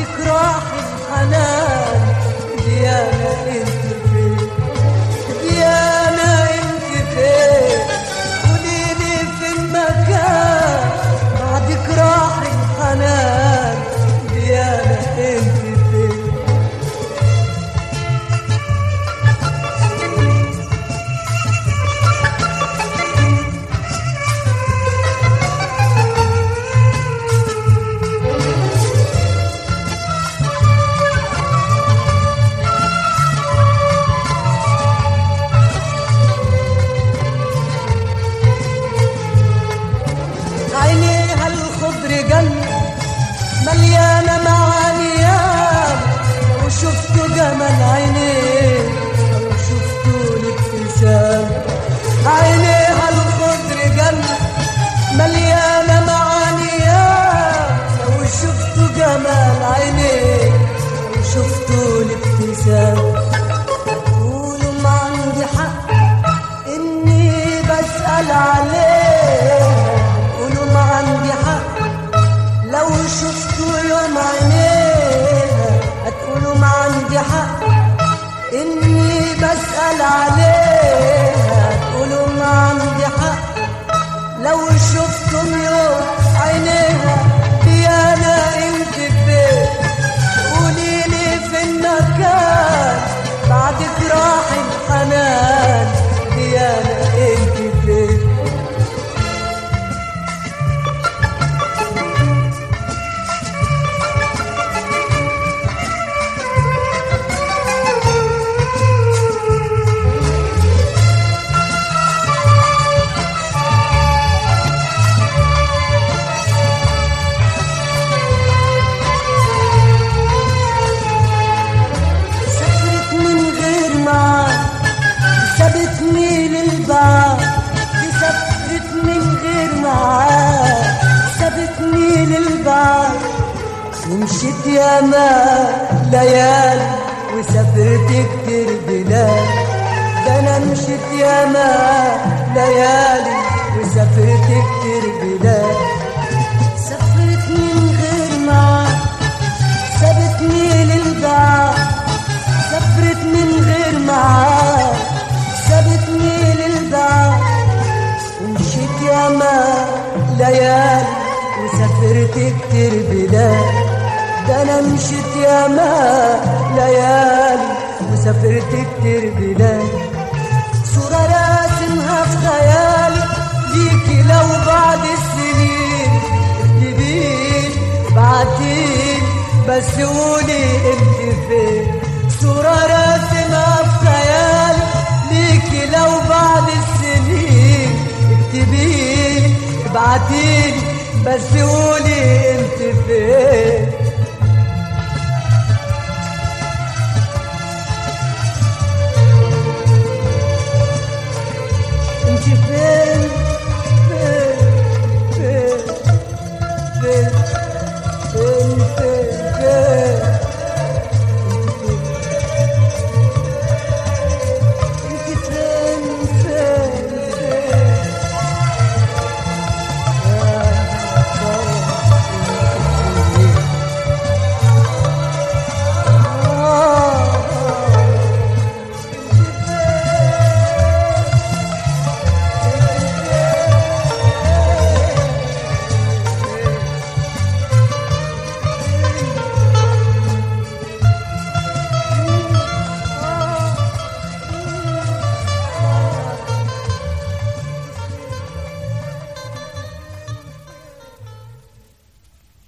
بعدك راح الحنان ديانا انت فين ديانا انت فين قوليلي في المكان بعدك راح الحنان ديانا انت فين عينيها الخضر جنة مليانة معانيام وشفتوا جمال عينيه وشفتوا الابتسام عينيها الخضر جنة مليانة معانيام وشفتوا جمال عينيه وشفتوا الابتسام قولوا ما عندي حق اني بسأل عليه قولوا ما عندي حق لو شفتوا يوم عينيها هتقولوا ما عندي حق اني بسأل عليها هتقولوا ما عندي حق لو شفتم يوم عينيها ديانا انت فين قوليلي في المكان بعدك راح الحنان ديانا انت فين سافرت من غير معاد سابتني للبعاد دي سافرت من غير معاد سابتني للبعاد ومشيت ياما ليالي وسافرت كتير بلاد ده انا مشيت ياما ليالي وسافرت كتير بلاد سافرت من غير معاد سابتني للبعاد سافرت من غير معاد سابتني للبعاد ومشيت ياما ليالي وسافرت كتير بلاد ده انا مشيت ياما ليالي وسافرت كتير بلاد صورة راسمها في خيالي ليكي لو بعد السنين اكتبين بعتين بس قولي انت فين صورة راسمها في خيالي ليكي لو بعد السنين اكتبين بعتين بس قولي انت